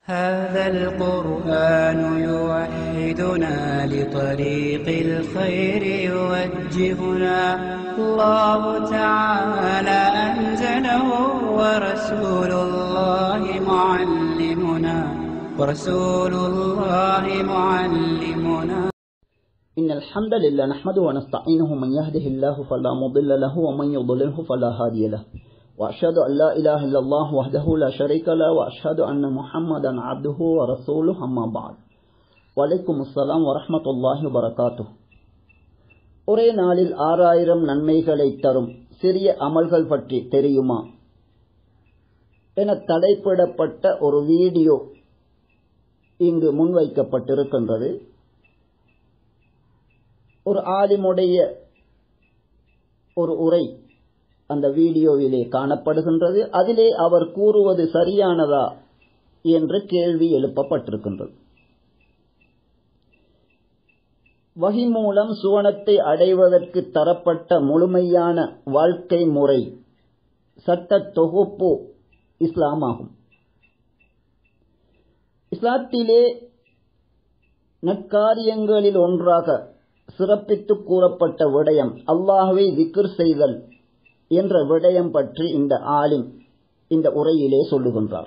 هذا القرآن يوحدنا لطريق الخير يوجهنا الله تعالى أنزله ورسول الله معلمنا ورسول الله معلمنا إن الحمد لله نحمده ونستعينه من يهده الله فلا مضل له ومن يضلله فلا هادي له وأشهد أن لا إله إلا الله وحده لا شريك له وأشهد أن محمدا عبده ورسوله أما بعد وعليكم السلام ورحمة الله وبركاته ஒரே நாளில் ஆறாயிரம் நன்மைகளை தரும் சிறிய அமல்கள் பற்றி தெரியுமா என தலைப்பிடப்பட்ட ஒரு வீடியோ இங்கு முன்வைக்கப்பட்டிருக்கின்றது ஒரு ஆலிமுடைய ஒரு உரை அந்த வீடியோவிலே காணப்படுகின்றது அதிலே அவர் கூறுவது சரியானதா என்ற கேள்வி எழுப்பப்பட்டிருக்கின்றது வகி மூலம் சுவனத்தை அடைவதற்கு தரப்பட்ட முழுமையான வாழ்க்கை முறை சட்ட தொகுப்பு இஸ்லாமாகும் இஸ்லாத்திலே நற்காரியங்களில் ஒன்றாக சிறப்பித்து கூறப்பட்ட விடயம் அல்லாஹுவை விக்கிர் செய்தல் என்ற விடயம் பற்றி இந்த ஆலிம் இந்த உரையிலே சொல்லுகின்றார்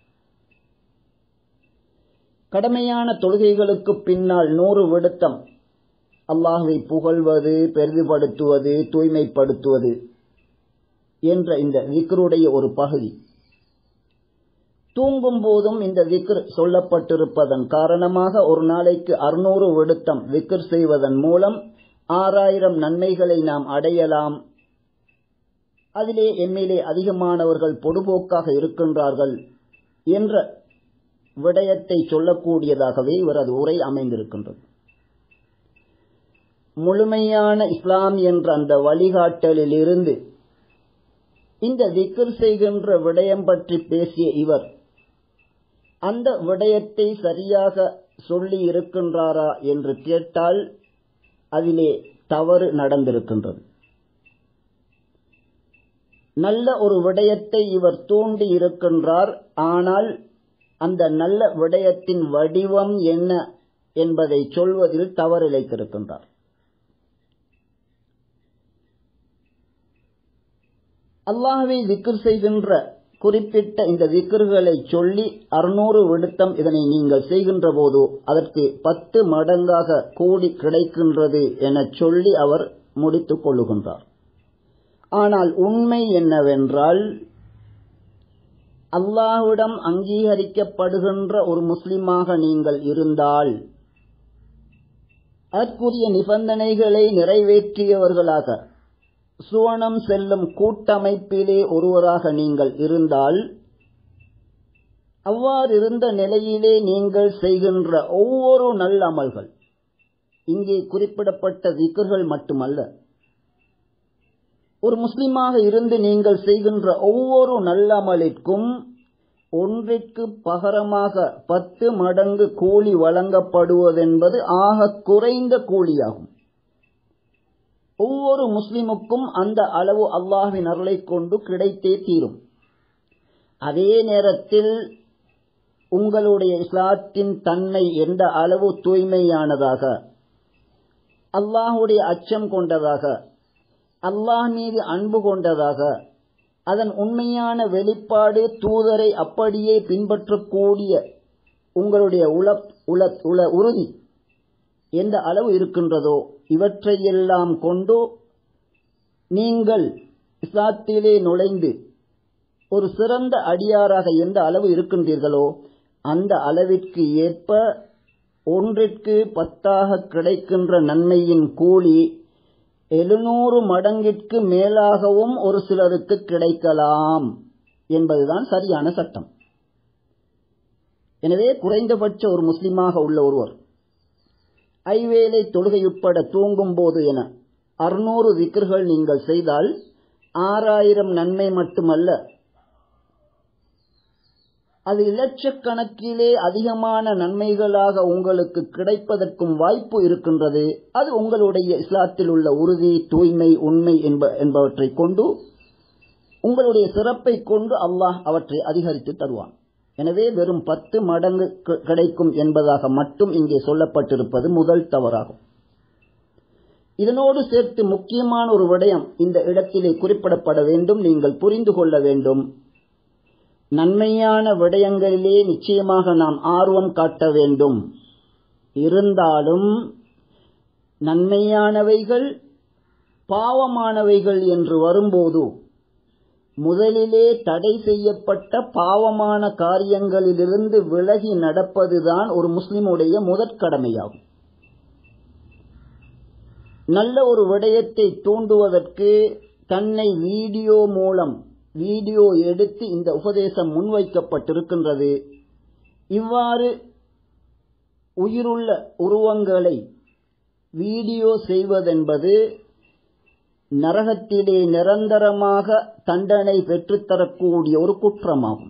கடமையான தொழுகைகளுக்கு பின்னால் நூறு விடுத்தம் அல்லாஹுவை புகழ்வது பெரிதுபடுத்துவது தூய்மைப்படுத்துவது என்ற இந்த விக்ருடைய ஒரு பகுதி தூங்கும் போதும் இந்த விக்ர் சொல்லப்பட்டிருப்பதன் காரணமாக ஒரு நாளைக்கு அறுநூறு விடுத்தம் விக்ர் செய்வதன் மூலம் ஆறாயிரம் நன்மைகளை நாம் அடையலாம் அதிலே எம்மிலே அதிகமானவர்கள் பொடுபோக்காக இருக்கின்றார்கள் என்ற விடயத்தை சொல்லக்கூடியதாகவே இவரது உரை அமைந்திருக்கின்றது முழுமையான இஸ்லாம் என்ற அந்த வழிகாட்டலில் இருந்து இந்த விக்கிர் செய்கின்ற விடயம் பற்றி பேசிய இவர் அந்த விடயத்தை சரியாக சொல்லி இருக்கின்றாரா என்று கேட்டால் அதிலே தவறு நடந்திருக்கின்றது நல்ல ஒரு விடயத்தை இவர் தூண்டி இருக்கின்றார் ஆனால் அந்த நல்ல விடயத்தின் வடிவம் என்ன என்பதை சொல்வதில் தவறிழைத்திருக்கின்றார் அல்லாஹுவை விக்கிர் செய்கின்ற குறிப்பிட்ட இந்த விக்கிர்களை சொல்லி அறுநூறு விடுத்தம் இதனை நீங்கள் செய்கின்ற போது அதற்கு பத்து மடங்காக கூடி கிடைக்கின்றது என சொல்லி அவர் முடித்துக் கொள்ளுகின்றார் ஆனால் உண்மை என்னவென்றால் அல்லாஹ்விடம் அங்கீகரிக்கப்படுகின்ற ஒரு முஸ்லிமாக நீங்கள் இருந்தால் அதற்குரிய நிபந்தனைகளை நிறைவேற்றியவர்களாக சுவனம் செல்லும் கூட்டமைப்பிலே ஒருவராக நீங்கள் இருந்தால் அவ்வாறு இருந்த நிலையிலே நீங்கள் செய்கின்ற ஒவ்வொரு நல்ல அமல்கள் இங்கே குறிப்பிடப்பட்ட விக்கர்கள் மட்டுமல்ல ஒரு முஸ்லிமாக இருந்து நீங்கள் செய்கின்ற ஒவ்வொரு நல்லமலிற்கும் ஒன்றிற்கு பகரமாக பத்து மடங்கு கூலி வழங்கப்படுவதென்பது ஆக குறைந்த கூலியாகும் ஒவ்வொரு முஸ்லிமுக்கும் அந்த அளவு அல்லாஹின் அருளை கொண்டு கிடைத்தே தீரும் அதே நேரத்தில் உங்களுடைய இஸ்லாத்தின் தன்மை எந்த அளவு தூய்மையானதாக அல்லாஹுடைய அச்சம் கொண்டதாக அல்லாஹ் மீது அன்பு கொண்டதாக அதன் உண்மையான வெளிப்பாடு தூதரை அப்படியே பின்பற்றக்கூடிய உங்களுடைய உல உல உல உறுதி எந்த அளவு இருக்கின்றதோ இவற்றையெல்லாம் கொண்டு நீங்கள் இஸ்லாத்திலே நுழைந்து ஒரு சிறந்த அடியாராக எந்த அளவு இருக்கின்றீர்களோ அந்த அளவிற்கு ஏற்ப ஒன்றிற்கு பத்தாக கிடைக்கின்ற நன்மையின் கூலி எழுநூறு மடங்கிற்கு மேலாகவும் ஒரு சிலருக்கு கிடைக்கலாம் என்பதுதான் சரியான சட்டம் எனவே குறைந்தபட்ச ஒரு முஸ்லிமாக உள்ள ஒருவர் ஐவேளை தொழுகையுட்பட தூங்கும் போது என அறுநூறு விக்கர்கள் நீங்கள் செய்தால் ஆறாயிரம் நன்மை மட்டுமல்ல அது இலட்சக்கணக்கிலே அதிகமான நன்மைகளாக உங்களுக்கு கிடைப்பதற்கும் வாய்ப்பு இருக்கின்றது அது உங்களுடைய இஸ்லாத்தில் உள்ள உறுதி தூய்மை உண்மை என்ப என்பவற்றை கொண்டு உங்களுடைய சிறப்பை கொண்டு அல்லாஹ் அவற்றை அதிகரித்து தருவான் எனவே வெறும் பத்து மடங்கு கி- கிடைக்கும் என்பதாக மட்டும் இங்கே சொல்லப்பட்டிருப்பது முதல் தவறாகும் இதனோடு சேர்த்து முக்கியமான ஒரு விடயம் இந்த இடத்திலே குறிப்பிடப்பட வேண்டும் நீங்கள் புரிந்து கொள்ள வேண்டும் நன்மையான விடயங்களிலே நிச்சயமாக நாம் ஆர்வம் காட்ட வேண்டும் இருந்தாலும் நன்மையானவைகள் பாவமானவைகள் என்று வரும்போது முதலிலே தடை செய்யப்பட்ட பாவமான காரியங்களிலிருந்து விலகி நடப்பதுதான் ஒரு முஸ்லிமுடைய முதற் கடமையாகும் நல்ல ஒரு விடயத்தை தூண்டுவதற்கு தன்னை வீடியோ மூலம் வீடியோ எடுத்து இந்த உபதேசம் முன்வைக்கப்பட்டிருக்கின்றது இவ்வாறு உயிருள்ள உருவங்களை வீடியோ செய்வதென்பது நரகத்திலே நிரந்தரமாக தண்டனை பெற்றுத்தரக்கூடிய ஒரு குற்றமாகும்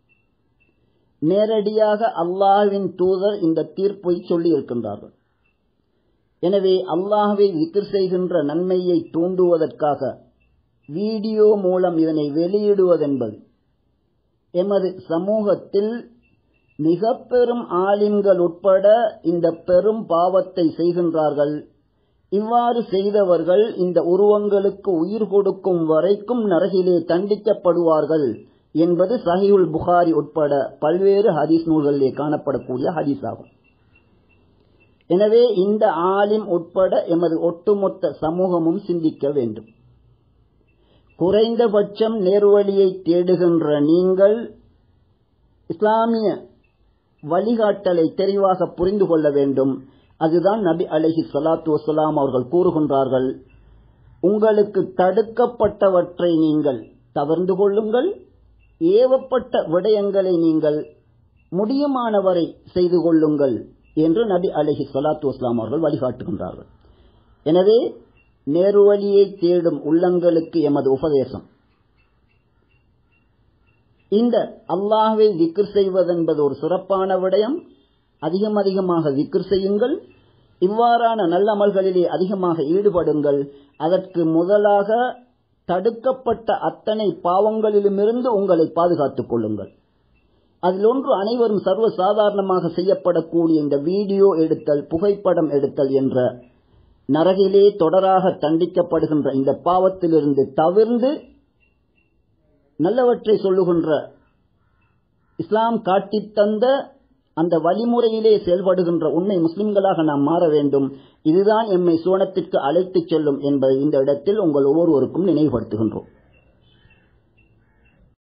நேரடியாக அல்லாஹ்வின் தூதர் இந்த தீர்ப்பை சொல்லியிருக்கின்றார்கள் எனவே அல்லாஹ்வை விக்கிர் செய்கின்ற நன்மையை தூண்டுவதற்காக வீடியோ மூலம் இதனை வெளியிடுவதென்பது எமது சமூகத்தில் மிக பெரும் ஆலிம்கள் உட்பட இந்த பெரும் பாவத்தை செய்கின்றார்கள் இவ்வாறு செய்தவர்கள் இந்த உருவங்களுக்கு உயிர் கொடுக்கும் வரைக்கும் நரகிலே தண்டிக்கப்படுவார்கள் என்பது சஹியுல் புகாரி உட்பட பல்வேறு ஹதீஸ் நூல்களிலே காணப்படக்கூடிய ஹதீஸ் ஆகும் எனவே இந்த ஆலிம் உட்பட எமது ஒட்டுமொத்த சமூகமும் சிந்திக்க வேண்டும் குறைந்தபட்சம் நேர்வழியை தேடுகின்ற நீங்கள் இஸ்லாமிய வழிகாட்டலை தெளிவாக புரிந்து கொள்ள வேண்டும் அதுதான் நபி அலைஹி ஸலாத்து வஸலாம் அவர்கள் கூறுகின்றார்கள் உங்களுக்கு தடுக்கப்பட்டவற்றை நீங்கள் தவிர்ந்து கொள்ளுங்கள் ஏவப்பட்ட விடயங்களை நீங்கள் முடியுமானவரை செய்து கொள்ளுங்கள் என்று நபி அலைஹி ஸலாத்து வஸலாம் அவர்கள் வழிகாட்டுகின்றார்கள் எனவே நேர்வழியை தேடும் உள்ளங்களுக்கு எமது உபதேசம் இந்த அல்லாஹ்வை விக்ர் செய்வதென்பது ஒரு சிறப்பான விடயம் அதிகம் அதிகமாக விக்ர் செய்யுங்கள் இவ்வாறான நல்லமல்களிலே அதிகமாக ஈடுபடுங்கள் அதற்கு முதலாக தடுக்கப்பட்ட அத்தனை பாவங்களிலுமிருந்து உங்களை பாதுகாத்துக் கொள்ளுங்கள் அதில் ஒன்று அனைவரும் சர்வ சாதாரணமாக செய்யப்படக்கூடிய இந்த வீடியோ எடுத்தல் புகைப்படம் எடுத்தல் என்ற நரகிலே தொடராக தண்டிக்கப்படுகின்ற இந்த பாவத்திலிருந்து தவிர்ந்து நல்லவற்றை சொல்லுகின்ற இஸ்லாம் காட்டித் தந்த அந்த வழிமுறையிலே செயல்படுகின்ற உண்மை முஸ்லிம்களாக நாம் மாற வேண்டும் இதுதான் எம்மை சுவனத்திற்கு அழைத்துச் செல்லும் என்பதை இந்த இடத்தில் உங்கள் ஒவ்வொருவருக்கும் நினைவுபடுத்துகின்றோம்